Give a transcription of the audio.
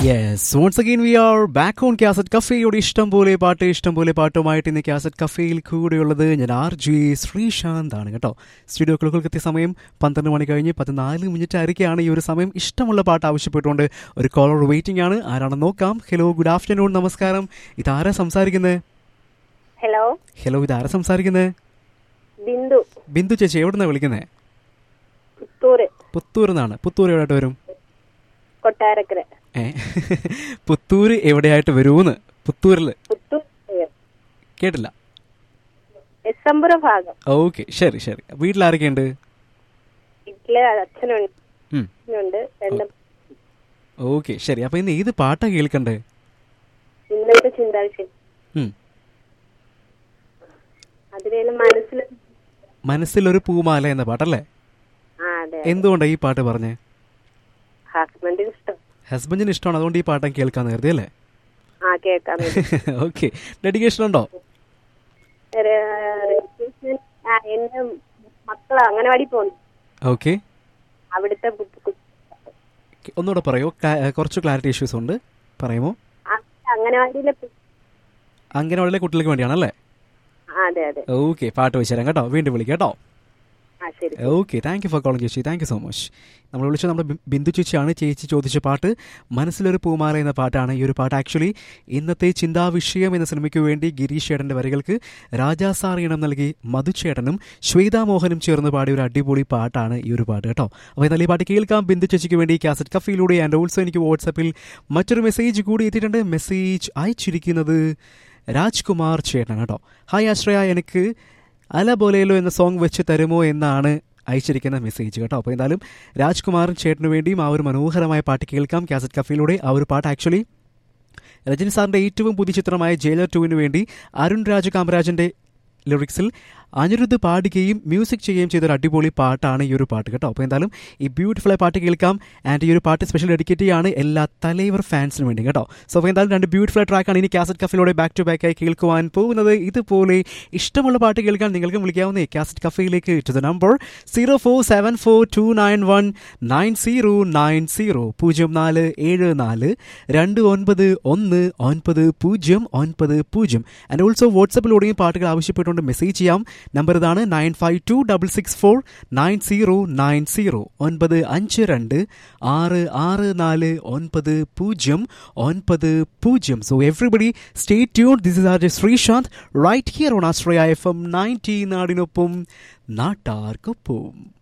Yes once again we are back on cassette കഫേയുടെ ഇഷ്ടം പോലെ പാട്ട് ഇഷ്ടം പോലെ പാട്ടുമായിട്ട് ഇന്ന് കാസറ്റ് കഫേയിൽ കൂടെയുള്ളത് ഞാൻ ആർ ജി ശ്രീശാന്ത് ആണ് കേട്ടോ സ്റ്റുഡിയോ ക്ലോക്കുകൾക്ക് എത്തിയ സമയം പന്ത്രണ്ട് മണി കഴിഞ്ഞ് പതിനാല് മിനിറ്റ് ആയിരിക്കുകയാണ് ഈ ഒരു സമയം ഇഷ്ടമുള്ള പാട്ട് ആവശ്യപ്പെട്ടുകൊണ്ട് ഒരു കോളർ വെയിറ്റിംഗ് ആണ് ആരാണെന്ന് നോക്കാം ഹലോ ഗുഡ് ആഫ്റ്റർനൂൺ നമസ്കാരം ഇതാരാ സംസാരിക്കുന്നത് ഹലോ ഹലോ ഇതാരാ സംസാരിക്കുന്നത് ബിന്ദു ബിന്ദു ചേച്ചി എവിടെ നിന്നാണ് വിളിക്കുന്നത് പുത്തൂര് പുത്തൂർ നിന്നാണ് പുത്തൂർ എവിടെയായിട്ട് വരും കൊട്ടാരക്കര ഏ പുത്തൂർ എവിടെയായിട്ട് വരുമെന്ന് പുത്തൂരിൽ പുത്തൂർ കേട്ടില്ല എസംപുര ഭാഗം ഓക്കെ ശരി ശരി വീട്ടിലാരൊക്കെയുണ്ട് വീട്ടില് അച്ഛനുണ്ട് ഉം. അച്ഛനുണ്ട് രണ്ട് ഓക്കെ ശരി അപ്പൊ ഇന്ന് ഏത് പാട്ടാ കേൾക്കണ്ടേ ഇന്നത്തെ ചിന്താവിഷയം ഉം. അതിലേലും മനസ്സിൽ മനസ്സിലൊരു പൂമാല എന്ന പാട്ടല്ലേ ആ അതെ എന്തുകൊണ്ടാ ഈ പാട്ട് പറഞ്ഞേ ഹസ്ബൻഡിന് ഇഷ്ടം ഹസ്ബൻഡിന് ഇഷ്ടമാണ് അതുകൊണ്ട് ഈ പാട്ടം കേൾക്കാൻ കരുതി അല്ലേ ആ കേൾക്കാൻ വേണ്ടി ഓക്കെ ഡെഡിക്കേഷൻ ഉണ്ടോ ഒരു, registration, ആ, എന്റെ മക്കള് അംഗനവാടി പോകുന്നു ഓക്കെ അവിടുത്തെ കു- കു- ഒന്നുകൂടെ പറയോ ക്ലാ- കുറച്ച് ക്ലാരിറ്റി ഇഷ്യൂസ് ഉണ്ട് പറയുമോ ആ, അംഗനവാടിയിലെ പി- അംഗനവാടിയിലെ കുട്ടികൾക്ക് വേണ്ടിയാണല്ലേ ആ, അതെ അതെ ഓക്കെ പാട്ട് വെച്ച് തരാം കേട്ടോ വീണ്ടും വിളിക്കാം കേട്ടോ ആ ശരി okay thank you for calling ചേച്ചി താങ്ക് യു സോ മച്ച് നമ്മൾ വിളിച്ചത് നമ്മുടെ ബി- ബിന്ദു ചേച്ചിയാണ് ചേച്ചി ചോദിച്ച പാട്ട് മനസ്സിലൊരു പൂമാല എന്ന പാട്ടാണ് ഈ ഒരു പാട്ട് ആക്ച്വലി ഇന്നത്തെ ചിന്താവിഷയം എന്ന സിനിമയ്ക്ക് വേണ്ടി ഗിരീഷ് ചേട്ടൻ്റെ വരികൾക്ക് രാജാ സാർ ഇണം നൽകി മധുചേട്ടനും ശ്വേതാ മോഹനും ചേർന്ന് പാടിയ ഒരു അടിപൊളി പാട്ടാണ് ഈ ഒരു പാട്ട് കേട്ടോ അപ്പോൾ എന്നാൽ ഈ പാട്ട് കേൾക്കാം ബിന്ദു ചേച്ചിക്ക് വേണ്ടി കാസറ്റ് കഫയിലൂടെ ആൻഡ് ഓൾസോ എനിക്ക് വാട്സപ്പിൽ മറ്റൊരു മെസ്സേജ് കൂടി എത്തിയിട്ടുണ്ട് മെസ്സേജ് അയച്ചിരിക്കുന്നത് രാജ്കുമാർ ചേട്ടൻ കേട്ടോ ഹായ് ആശ്രയ എനിക്ക് അല പോലെയല്ലോ എന്ന സോങ് വെച്ച് തരുമോ എന്നാണ് അയച്ചിരിക്കുന്ന മെസ്സേജ് കേട്ടോ അപ്പോൾ എന്തായാലും രാജ്കുമാറും ചേട്ടന് വേണ്ടിയും ആ ഒരു മനോഹരമായ പാട്ട് കേൾക്കാം കാസറ്റ് കഫയിലൂടെ ആ ഒരു പാട്ട് ആക്ച്വലി രജനി സാറിന്റെ ഏറ്റവും പുതിയ ചിത്രമായ ജയിലർ ടുവിന് വേണ്ടി അരുൺ രാജ് കാമരാജന്റെ ലിറിക്സിൽ അനിരുദ്ധ് പാടുകയും മ്യൂസിക് ചെയ്യുകയും ചെയ്ത ഒരു അടിപൊളി പാട്ടാണ് ഈ ഒരു പാട്ട് കേട്ടോ അപ്പോൾ എന്തായാലും ഈ ബ്യൂട്ടിഫുൾ ആയ പാട്ട് കേൾക്കാം ആൻഡ് ഈ ഒരു പാട്ട് സ്പെഷ്യൽ ഡെഡിക്കേറ്റ് ചെയ്യാണ് എല്ലാ തലൈവർ ഫാൻസിനും വേണ്ടി കേട്ടോ സോ അപ്പോൾ എന്തായാലും രണ്ട് ബ്യൂട്ടിഫുൾ ട്രാക്കാണ് ഇനി കാസറ്റ് കഫയിലൂടെ ബാക്ക് ടു ബാക്ക് ആയി കേൾക്കുവാൻ പോകുന്നത് ഇതുപോലെ ഇഷ്ടമുള്ള പാട്ട് കേൾക്കാൻ നിങ്ങൾക്ക് വിളിക്കാവുന്ന കാസറ്റ് കഫയിലേക്ക് to the number zero four seven four two nine one nine zero nine zero പൂജ്യം നാല് ഏഴ് നാല് രണ്ട് ഒൻപത് ഒന്ന് ഒൻപത് പൂജ്യം ഒൻപത് പൂജ്യം ആൻഡ് ഓൾസോ വാട്സപ്പിലൂടെയും പാട്ടുകൾ ആവശ്യപ്പെട്ടുകൊണ്ട് മെസ്സേജ് ചെയ്യാം നമ്പർ ഇതാണ് nine five two double six four nine zero nine zero ഒൻപത് അഞ്ച് രണ്ട് ആറ് ആറ് നാല് ഒൻപത് പൂജ്യം ഒൻപത് പൂജ്യം so everybody stay tune this is R J Sreesanth right here on Ashraya F M ninety നാടിനൊപ്പം നാട്ടാർക്കൊപ്പം